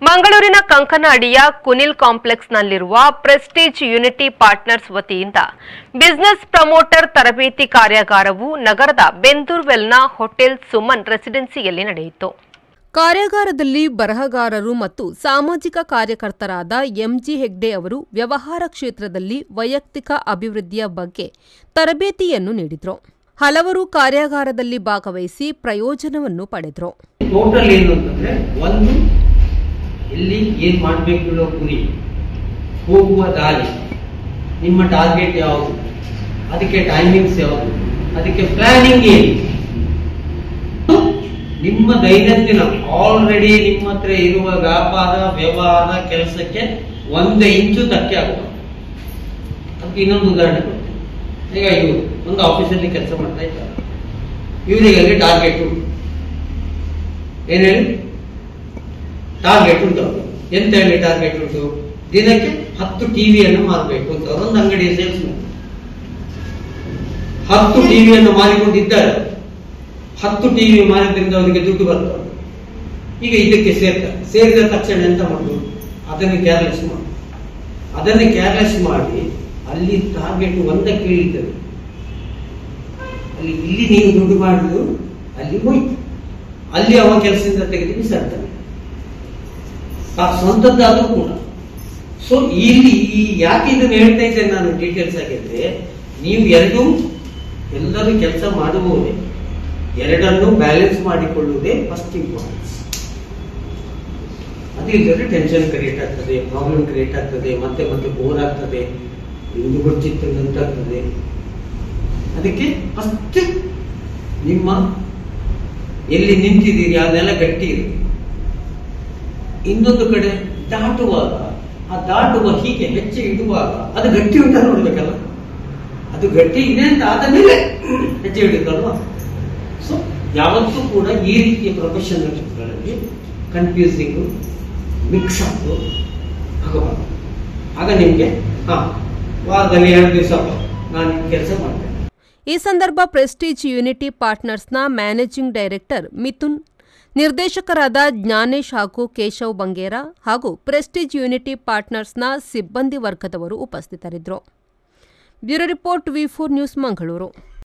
ಮಂಗಳೂರಿನ ಕಂಕನಾಡಿಯ ಕುನಿಲ್ ಕಾಂಪ್ಲೆಕ್ಸ್ನಲ್ಲಿರುವ ಪ್ರೆಸ್ಟೀಜ್ ಯುನಿಟಿ ಪಾರ್ಟ್ನರ್ಸ್ ವತಿಯಿಂದ ಬಿಸಿನೆಸ್ ಪ್ರಮೋಟರ್ ತರಬೇತಿ ಕಾರ್ಯಾಗಾರವು ನಗರದ ಬೆಂದೂರ್ವೆಲ್ನ ಹೋಟೆಲ್ ಸುಮನ್ ರೆಸಿಡೆನ್ಸಿಯಲ್ಲಿ ನಡೆಯಿತು ಕಾರ್ಯಾಗಾರದಲ್ಲಿ ಬರಹಗಾರರು ಮತ್ತು ಸಾಮಾಜಿಕ ಕಾರ್ಯಕರ್ತರಾದ ಎಂಜಿ ಹೆಗ್ಡೆ ಅವರು ವ್ಯವಹಾರ ಕ್ಷೇತ್ರದಲ್ಲಿ ವೈಯಕ್ತಿಕ ಅಭಿವೃದ್ಧಿಯ ಬಗ್ಗೆ ತರಬೇತಿಯನ್ನು ನೀಡಿದರು ಹಲವರು ಕಾರ್ಯಾಗಾರದಲ್ಲಿ ಭಾಗವಹಿಸಿ ಪ್ರಯೋಜನವನ್ನು ಪಡೆದರು ಟೋಟಲ್ ಏನು ಅಂತಂದ್ರೆ ಒಂದು ಇಲ್ಲಿ ಏನ್ ಮಾಡ್ಬೇಕು ಅನ್ನೋ ಗುರಿ ಹೋಗುವ ದಾರಿ ನಿಮ್ಮ ಟಾರ್ಗೆಟ್ ಯಾವುದು ಅದಕ್ಕೆ ಟೈಮಿಂಗ್ಸ್ ಯಾವುದು ಅದಕ್ಕೆ ಪ್ಲಾನಿಂಗ್ ಏನು ನಿಮ್ಮ ದೈನಂದಿನ ಆಲ್ರೆಡಿ ನಿಮ್ಮ ಹತ್ರ ಇರುವ ವ್ಯಾಪಾರ ವ್ಯವಹಾರ ಕೆಲಸಕ್ಕೆ ಒಂದು ಇಂಚು ಧಕ್ಕೆ ಆಗುವ ಅದಕ್ಕೆ ಇನ್ನೊಂದು ಉದಾಹರಣೆ ಕೊಡ್ತೀನಿ ಈಗ ಇವರು ಒಂದು ಆಫೀಸಲ್ಲಿ ಕೆಲಸ ಮಾಡ್ತಾ ಇದ್ದಾರೆ ಇವರಿಗೆ ಟಾರ್ಗೆಟ್ ಉಂಟು ಏನ್ ಹೇಳಿ ಟಾರ್ಗೆಟ್ ಉಂಟು ಅವ್ರಿಗೆ. ಎಂತ ಹೇಳಿ ಟಾರ್ಗೆಟ್ ಉಂಟು ದಿನಕ್ಕೆ ಹತ್ತು ಟಿವಿಯನ್ನು ಮಾರಬೇಕು ಅಂತ ಅವರೊಂದು ಅಂಗಡಿಯ ಸೇಲ್ಸ್ ಹತ್ತು ಟಿವಿಯನ್ನು ಮಾರಿಕೊಂಡಿದ್ದಾರೆ ಹತ್ತು ಟಿವಿ ಮಾರಿದ್ರಿಂದ ಅವರಿಗೆ ದುಡ್ಡು ಬರ್ತದೆ ಈಗ ಇದಕ್ಕೆ ಸೇರ್ತಾರೆ ಸೇರಿದ ತಕ್ಷಣ ಎಂತ ಮಾಡುದು ಅದನ್ನು ಕೇರ್ಲೆಸ್ ಮಾಡಿ ಅದನ್ನು ಕೇರ್ಲೆಸ್ ಮಾಡಿ ಅಲ್ಲಿ ಟಾರ್ಗೆಟ್ ಒಂದಕ್ಕೆ ಇಳಿತದೆ ಅಲ್ಲಿ ಇಲ್ಲಿ ನೀವು ದುಡ್ಡು ಮಾಡುದು ಅಲ್ಲಿ ಹೋಯ್ತು ಅಲ್ಲಿ ಅವ ಕೆಲಸದಿಂದ ತೆಗೆದು ಬಿಸಾಡ್ತಾನೆ ಆ ಸ್ವಂತದ್ದಾದ್ರೂ ಕೂಡ ಸೊ ಇಲ್ಲಿ ಈ ಯಾಕೆ ಇದನ್ನು ಹೇಳ್ತಾ ಇದ್ದೇನೆ ನಾನು ಡೀಟೇಲ್ಸ್ ಆಗಿದ್ರೆ ನೀವು ಎರಡೂ ಎಲ್ಲರೂ ಕೆಲಸ ಮಾಡುವವರೇ ಎರಡನ್ನು ಬ್ಯಾಲೆನ್ಸ್ ಮಾಡಿಕೊಳ್ಳುವುದೇ ಫಸ್ಟ್ ಇಂಪಾರ್ಟೆನ್ಸ್ ಅದು ಇಲ್ಲದ್ರೆ ಟೆನ್ಷನ್ ಕ್ರಿಯೇಟ್ ಆಗ್ತದೆ ಪ್ರಾಬ್ಲಮ್ ಕ್ರಿಯೇಟ್ ಆಗ್ತದೆ ಮತ್ತೆ ಮತ್ತೆ ಬೋರ್ ಆಗ್ತದೆ ಇಂದು ಗೊತ್ತಿತ್ತಂತಾಗ್ತದೆ ಅದಕ್ಕೆ ಫಸ್ಟ್ ನಿಮ್ಮ ಎಲ್ಲಿ ನಿಂತಿದ್ದೀರಿ ಆ ನೆಲ ಗಟ್ಟಿ ಇರಲಿ ಇನ್ನೊಂದು ಕಡೆ ದಾಟುವಾಗ ಆ ದಾಟುವ ಹೀಗೆ ಹೆಚ್ಚು ಇಡುವಾಗ ಅದು ಗಟ್ಟಿ ಉಂಟಾ ನೋಡ್ಬೇಕಲ್ಲ ಅದು ಗಟ್ಟಿ ಇದೆ ಅಂತ ಆದ ಮೇಲೆ ಹೆಜ್ಜೆ ಇಡುತ್ತಲ್ವಾ ಸೊ ಯಾವತ್ತೂ ಕೂಡ ಈ ರೀತಿಯ ಪ್ರೊಫೆಷನಲ್ಗಳಲ್ಲಿ ಕನ್ಫ್ಯೂಸಿಂಗ್ ಮಿಕ್ಸ್ ಅಪ್ ಆಗಬಾರ್ದು ಆಗ ನಿಮ್ಗೆ ಹಾ ವಾರದಲ್ಲಿ ಎರಡು ದಿವಸ ನಾನು ಕೆಲಸ ಮಾಡ್ತೇನೆ ಈ ಸಂದರ್ಭ ಪ್ರೆಸ್ಟೀಜ್ ಯುನಿಟಿ ಪಾರ್ಟ್ನರ್ಸ್ನ ಮ್ಯಾನೇಜಿಂಗ್ ಡೈರೆಕ್ಟರ್ ಮಿಥುನ್ ನಿರ್ದೇಶಕರಾದ ಜ್ಞಾನೇಶ್ ಹಾಗೂ ಕೇಶವ್ ಬಂಗೇರ ಹಾಗೂ ಪ್ರೆಸ್ಟೀಜ್ ಯುನಿಟಿ ಪಾರ್ಟ್ನರ್ಸ್ನ ಸಿಬ್ಬಂದಿ ವರ್ಗದವರು ಉಪಸ್ಥಿತರಿದ್ದರು bureau report V four news Mangaluru